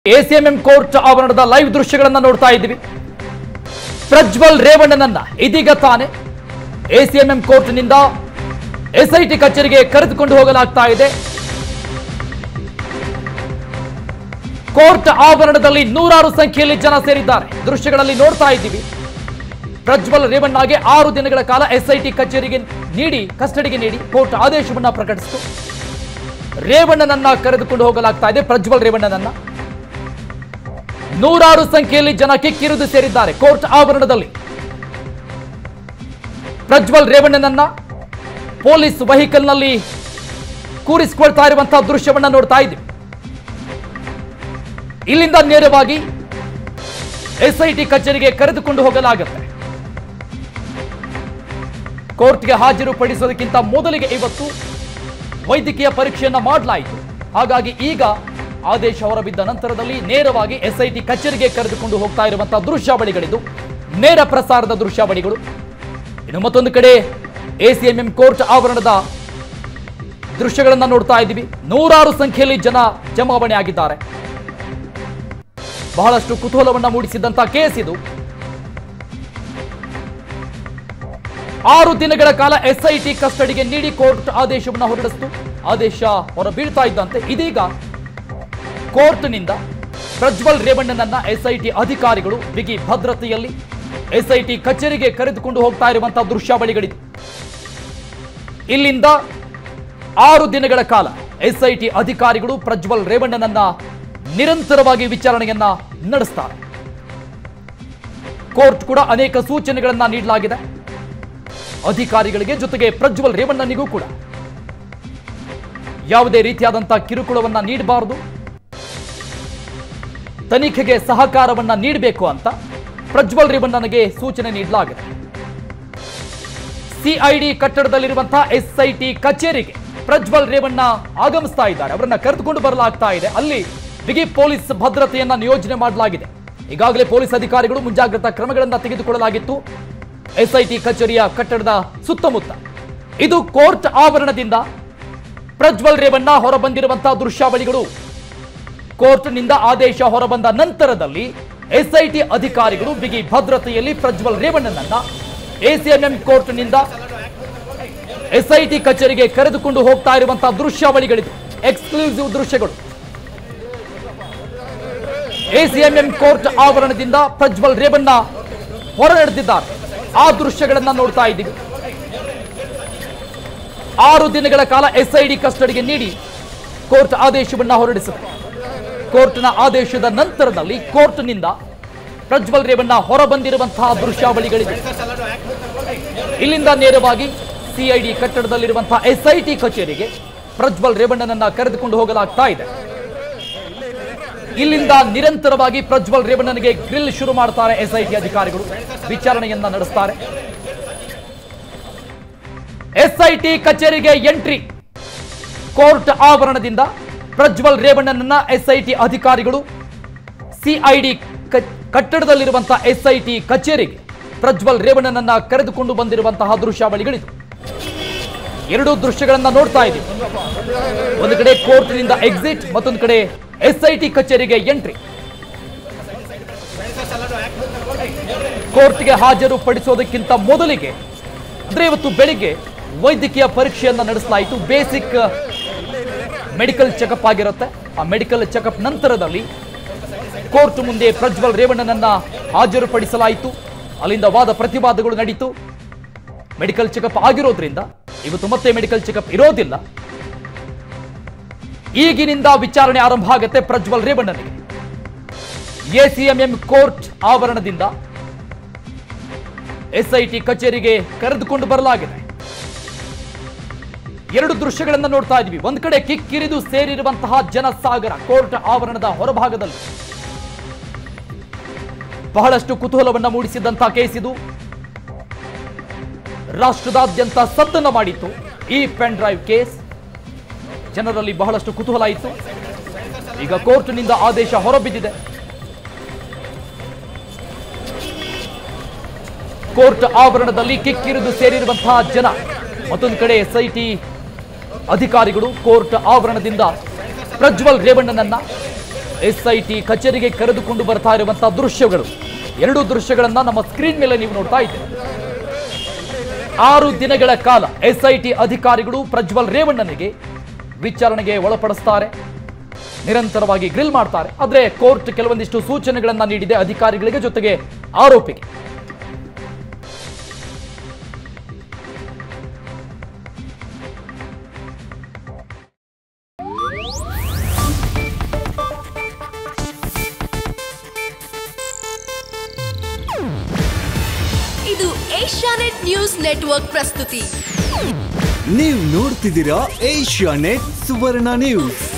ACMM court ಆವರಣದ live ದೃಶ್ಯಗಳನ್ನ ನೋಡ್ತಾ ಇದ್ದೀವಿ ಪ್ರಜ್ವಲ್ ರೇವಣ್ಣನನ್ನ ಇದೀಗ ತಾನೆ ಎಸಿಎಂಎಂ ಕೋರ್ಟ್ನಿಂದ ಎಸ್ಐಟಿ ಕಚೇರಿಗೆ ಕರೆದುಕೊಂಡು ಹೋಗಲಾಗ್ತಾ ಇದೆ ಕೋರ್ಟ್ ಆವರಣದಲ್ಲಿ ನೂರಾರು ಸಂಖ್ಯೆಯಲ್ಲಿ ಜನ ಸೇರಿದ್ದಾರೆ ದೃಶ್ಯಗಳಲ್ಲಿ ನೋಡ್ತಾ ಇದ್ದೀವಿ ಪ್ರಜ್ವಲ್ ರೇವಣ್ಣಗೆ ಆರು ದಿನಗಳ ಕಾಲ ಎಸ್ಐಟಿ ಕಚೇರಿಗೆ ನೀಡಿ ಕಸ್ಟಡಿಗೆ ನೀಡಿ ಕೋರ್ಟ್ ಆದೇಶವನ್ನ ಪ್ರಕಟಿಸಿತು ರೇವಣ್ಣನನ್ನ ಕರೆದುಕೊಂಡು ಹೋಗಲಾಗ್ತಾ ಇದೆ ಪ್ರಜ್ವಲ್ ರೇವಣ್ಣನನ್ನ ನೂರಾರು ಸಂಖ್ಯೆಯಲ್ಲಿ ಜನ ಕಿಕ್ಕಿರಿದು ಸೇರಿದ್ದಾರೆ ಕೋರ್ಟ್ ಆವರಣದಲ್ಲಿ ಪ್ರಜ್ವಲ್ ರೇವಣ್ಣನನ್ನ ಪೊಲೀಸ್ ವೆಹಿಕಲ್ನಲ್ಲಿ ಕೂರಿಸಿಕೊಳ್ತಾ ಇರುವಂತಹ ದೃಶ್ಯವನ್ನ ನೋಡ್ತಾ ಇದ್ದೀವಿ ಇಲ್ಲಿಂದ ನೇರವಾಗಿ ಎಸ್ಐಟಿ ಕಚೇರಿಗೆ ಕರೆದುಕೊಂಡು ಹೋಗಲಾಗುತ್ತೆ ಕೋರ್ಟ್ಗೆ ಹಾಜರು ಪಡಿಸೋದಕ್ಕಿಂತ ಮೊದಲಿಗೆ ಇವತ್ತು ವೈದ್ಯಕೀಯ ಪರೀಕ್ಷೆಯನ್ನ ಮಾಡಲಾಯಿತು ಹಾಗಾಗಿ ಈಗ ಆದೇಶ ಹೊರಬಿದ್ದ ನಂತರದಲ್ಲಿ ನೇರವಾಗಿ ಎಸ್ಐಟಿ ಕಚೇರಿಗೆ ಕರೆದುಕೊಂಡು ಹೋಗ್ತಾ ಇರುವಂತಹ ದೃಶ್ಯಾವಳಿಗಳಿದು ನೇರ ಪ್ರಸಾರದ ದೃಶ್ಯಾವಳಿಗಳು ಇನ್ನು ಮತ್ತೊಂದು ಕಡೆ ಎಸಿಎಂಎಂ ಕೋರ್ಟ್ ಆವರಣದ ದೃಶ್ಯಗಳನ್ನ ನೋಡ್ತಾ ಇದ್ದೀವಿ ನೂರಾರು ಸಂಖ್ಯೆಯಲ್ಲಿ ಜನ ಜಮಾವಣೆ ಆಗಿದ್ದಾರೆ ಬಹಳಷ್ಟು ಕುತೂಹಲವನ್ನ ಮೂಡಿಸಿದಂತ ಕೇಸ್ ಇದು ಆರು ದಿನಗಳ ಕಾಲ ಎಸ್ಐಟಿ ಕಸ್ಟಡಿಗೆ ನೀಡಿ ಕೋರ್ಟ್ ಆದೇಶವನ್ನು ಹೊರಡಿಸಿತು ಆದೇಶ ಹೊರಬೀಳ್ತಾ ಇದ್ದಂತೆ ಇದೀಗ ಕೋರ್ಟ್ನಿಂದ ಪ್ರಜ್ವಲ್ ರೇವಣ್ಣನನ್ನ ಎಸ್ಐಟಿ ಅಧಿಕಾರಿಗಳು ಬಿಗಿ ಭದ್ರತೆಯಲ್ಲಿ ಎಸ್ಐಟಿ ಕಚೇರಿಗೆ ಕರೆದುಕೊಂಡು ಹೋಗ್ತಾ ಇರುವಂತಹ ದೃಶ್ಯಾವಳಿಗಳಿದೆ ಇಲ್ಲಿಂದ ಆರು ದಿನಗಳ ಕಾಲ ಎಸ್ಐಟಿ ಅಧಿಕಾರಿಗಳು ಪ್ರಜ್ವಲ್ ರೇವಣ್ಣನನ್ನ ನಿರಂತರವಾಗಿ ವಿಚಾರಣೆಯನ್ನ ನಡೆಸ್ತಾರೆ ಕೋರ್ಟ್ ಕೂಡ ಅನೇಕ ಸೂಚನೆಗಳನ್ನ ನೀಡಲಾಗಿದೆ ಅಧಿಕಾರಿಗಳಿಗೆ ಜೊತೆಗೆ ಪ್ರಜ್ವಲ್ ರೇವಣ್ಣನಿಗೂ ಕೂಡ ಯಾವುದೇ ರೀತಿಯಾದಂತಹ ಕಿರುಕುಳವನ್ನ ನೀಡಬಾರದು ತನಿಖೆಗೆ ಸಹಕಾರವನ್ನ ನೀಡಬೇಕು ಅಂತ ಪ್ರಜ್ವಲ್ ರೇವಣ್ಣನಿಗೆ ಸೂಚನೆ ನೀಡಲಾಗಿದೆ ಸಿಐಡಿ ಕಟ್ಟಡದಲ್ಲಿರುವಂತಹ ಎಸ್ಐಟಿ ಕಚೇರಿಗೆ ಪ್ರಜ್ವಲ್ ರೇವಣ್ಣ ಆಗಮಿಸ್ತಾ ಇದ್ದಾರೆ ಅವರನ್ನ ಕರೆದುಕೊಂಡು ಬರಲಾಗ್ತಾ ಇದೆ ಅಲ್ಲಿ ಬಿಗಿ ಪೊಲೀಸ್ ಭದ್ರತೆಯನ್ನ ನಿಯೋಜನೆ ಮಾಡಲಾಗಿದೆ ಈಗಾಗಲೇ ಪೊಲೀಸ್ ಅಧಿಕಾರಿಗಳು ಮುಂಜಾಗ್ರತಾ ಕ್ರಮಗಳನ್ನ ತೆಗೆದುಕೊಳ್ಳಲಾಗಿತ್ತು ಎಸ್ಐಟಿ ಕಚೇರಿಯ ಕಟ್ಟಡದ ಸುತ್ತಮುತ್ತ ಇದು ಕೋರ್ಟ್ ಆವರಣದಿಂದ ಪ್ರಜ್ವಲ್ ರೇವಣ್ಣ ಹೊರಬಂದಿರುವಂತಹ ದೃಶ್ಯಾವಳಿಗಳು ಕೋರ್ಟ್ನಿಂದ ಆದೇಶ ಹೊರಬಂದ ನಂತರದಲ್ಲಿ ಎಸ್ಐಟಿ ಅಧಿಕಾರಿಗಳು ಬಿಗಿ ಭದ್ರತೆಯಲ್ಲಿ ಪ್ರಜ್ವಲ್ ರೇವಣ್ಣನನ್ನ ಎಸಿಎಂಎಂ ಕೋರ್ಟ್ನಿಂದ ಎಸ್ಐಟಿ ಕಚೇರಿಗೆ ಕರೆದುಕೊಂಡು ಹೋಗ್ತಾ ಇರುವಂತಹ ದೃಶ್ಯಾವಳಿಗಳಿದು ಎಕ್ಸ್ಕ್ಲೂಸಿವ್ ದೃಶ್ಯಗಳು ಎಸಿಎಂಎಂ ಕೋರ್ಟ್ ಆವರಣದಿಂದ ಪ್ರಜ್ವಲ್ ರೇವಣ್ಣ ಹೊರ ನಡೆದಿದ್ದಾರೆ ಆ ದೃಶ್ಯಗಳನ್ನ ನೋಡ್ತಾ ಇದ್ದೀವಿ ಆರು ದಿನಗಳ ಕಾಲ ಎಸ್ಐಡಿ ಕಸ್ಟಡಿಗೆ ನೀಡಿ ಕೋರ್ಟ್ ಆದೇಶವನ್ನ ಹೊರಡಿಸಿದೆ ಕೋರ್ಟ್ನ ಆದೇಶದ ನಂತರದಲ್ಲಿ ಕೋರ್ಟ್ನಿಂದ ಪ್ರಜ್ವಲ್ ರೇವಣ್ಣ ಹೊರಬಂದಿರುವಂತಹ ದೃಶ್ಯಾವಳಿಗಳಿದೆ ಇಲ್ಲಿಂದ ನೇರವಾಗಿ ಸಿಐಡಿ ಕಟ್ಟಡದಲ್ಲಿರುವಂತಹ ಎಸ್ಐಟಿ ಕಚೇರಿಗೆ ಪ್ರಜ್ವಲ್ ರೇವಣ್ಣನನ್ನ ಕರೆದುಕೊಂಡು ಹೋಗಲಾಗ್ತಾ ಇದೆ ಇಲ್ಲಿಂದ ನಿರಂತರವಾಗಿ ಪ್ರಜ್ವಲ್ ರೇವಣ್ಣನಿಗೆ ಗ್ರಿಲ್ ಶುರು ಮಾಡ್ತಾರೆ ಎಸ್ಐಟಿ ಅಧಿಕಾರಿಗಳು ವಿಚಾರಣೆಯನ್ನ ನಡೆಸ್ತಾರೆ ಎಸ್ಐಟಿ ಕಚೇರಿಗೆ ಎಂಟ್ರಿ ಕೋರ್ಟ್ ಆವರಣದಿಂದ ಪ್ರಜ್ವಲ್ ರೇವಣ್ಣನನ್ನ ಎಸ್ಐಟಿ ಅಧಿಕಾರಿಗಳು ಸಿಐಡಿ ಕಟ್ಟಡದಲ್ಲಿರುವಂತಹ ಎಸ್ಐಟಿ ಕಚೇರಿಗೆ ಪ್ರಜ್ವಲ್ ರೇವಣ್ಣನನ್ನ ಕರೆದುಕೊಂಡು ಬಂದಿರುವಂತಹ ದೃಶ್ಯಾವಳಿಗಳಿದು ಎರಡು ದೃಶ್ಯಗಳನ್ನ ನೋಡ್ತಾ ಇದ್ದೀವಿ ಒಂದು ಕಡೆ ಕೋರ್ಟ್ನಿಂದ ಎಕ್ಸಿಟ್ ಮತ್ತೊಂದು ಕಡೆ ಎಸ್ಐಟಿ ಕಚೇರಿಗೆ ಎಂಟ್ರಿ ಕೋರ್ಟ್ಗೆ ಹಾಜರು ಪಡಿಸೋದಕ್ಕಿಂತ ಮೊದಲಿಗೆ ಅಂದ್ರೆ ಇವತ್ತು ಬೆಳಿಗ್ಗೆ ವೈದ್ಯಕೀಯ ಪರೀಕ್ಷೆಯನ್ನ ನಡೆಸಲಾಯಿತು ಬೇಸಿಕ್ ಮೆಡಿಕಲ್ ಚೆಕಪ್ ಆಗಿರುತ್ತೆ ಆ ಮೆಡಿಕಲ್ ಚೆಕಪ್ ನಂತರದಲ್ಲಿ ಕೋರ್ಟ್ ಮುಂದೆ ಪ್ರಜ್ವಲ್ ರೇವಣ್ಣನನ್ನ ಹಾಜರುಪಡಿಸಲಾಯಿತು ಅಲ್ಲಿಂದ ವಾದ ಪ್ರತಿವಾದಗಳು ನಡೀತು ಮೆಡಿಕಲ್ ಚೆಕಪ್ ಆಗಿರೋದ್ರಿಂದ ಇವತ್ತು ಮತ್ತೆ ಮೆಡಿಕಲ್ ಚೆಕಪ್ ಇರೋದಿಲ್ಲ ಈಗಿನಿಂದ ವಿಚಾರಣೆ ಆರಂಭ ಆಗುತ್ತೆ ಪ್ರಜ್ವಲ್ ರೇವಣ್ಣನಿಗೆ ಎಸಿಎಂಎಂ ಕೋರ್ಟ್ ಆವರಣದಿಂದ ಎಸ್ಐಟಿ ಕಚೇರಿಗೆ ಕರೆದುಕೊಂಡು ಬರಲಾಗಿದೆ ಎರಡು ದೃಶ್ಯಗಳನ್ನ ನೋಡ್ತಾ ಇದ್ವಿ ಒಂದ್ ಕಡೆ ಕಿಕ್ಕಿರಿದು ಸೇರಿರುವಂತಹ ಜನಸಾಗರ ಕೋರ್ಟ್ ಆವರಣದ ಹೊರಭಾಗದಲ್ಲಿ ಬಹಳಷ್ಟು ಕುತೂಹಲವನ್ನ ಮೂಡಿಸಿದಂತಹ ಕೇಸ್ ಇದು ರಾಷ್ಟ್ರದಾದ್ಯಂತ ಸದ್ದನ್ನ ಮಾಡಿತ್ತು ಈ ಪೆನ್ ಡ್ರೈವ್ ಕೇಸ್ ಜನರಲ್ಲಿ ಬಹಳಷ್ಟು ಕುತೂಹಲ ಇತ್ತು ಈಗ ಕೋರ್ಟ್ನಿಂದ ಆದೇಶ ಹೊರಬಿದ್ದಿದೆ ಕೋರ್ಟ್ ಆವರಣದಲ್ಲಿ ಕಿಕ್ಕಿರಿದು ಸೇರಿರುವಂತಹ ಜನ ಮತ್ತೊಂದು ಕಡೆ ಎಸ್ಐಟಿ ಅಧಿಕಾರಿಗಳು ಕೋರ್ಟ್ ಆವರಣದಿಂದ ಪ್ರಜ್ವಲ್ ರೇವಣ್ಣನನ್ನ ಎಸ್ಐಟಿ ಕಚೇರಿಗೆ ಕರೆದುಕೊಂಡು ಬರ್ತಾ ಇರುವಂತಹ ದೃಶ್ಯಗಳು ಎರಡು ದೃಶ್ಯಗಳನ್ನ ನಮ್ಮ ಸ್ಕ್ರೀನ್ ಮೇಲೆ ನೀವು ನೋಡ್ತಾ ಇದ್ದೀರಿ ಆರು ದಿನಗಳ ಕಾಲ ಎಸ್ಐಟಿ ಅಧಿಕಾರಿಗಳು ಪ್ರಜ್ವಲ್ ರೇವಣ್ಣನಿಗೆ ವಿಚಾರಣೆಗೆ ಒಳಪಡಿಸ್ತಾರೆ ನಿರಂತರವಾಗಿ ಗ್ರಿಲ್ ಮಾಡ್ತಾರೆ ಆದ್ರೆ ಕೋರ್ಟ್ ಕೆಲವೊಂದಿಷ್ಟು ಸೂಚನೆಗಳನ್ನ ನೀಡಿದೆ ಅಧಿಕಾರಿಗಳಿಗೆ ಜೊತೆಗೆ ಆರೋಪಿಗೆ ಇದು ಏಷ್ಯಾನೆಟ್ ನ್ಯೂಸ್ ನೆಟ್ವರ್ಕ್ ಪ್ರಸ್ತುತಿ ನೀವು ನೋಡ್ತಿದ್ದೀರಾ ಏಷ್ಯಾ ನೆಟ್ ಸುವರ್ಣ ನ್ಯೂಸ್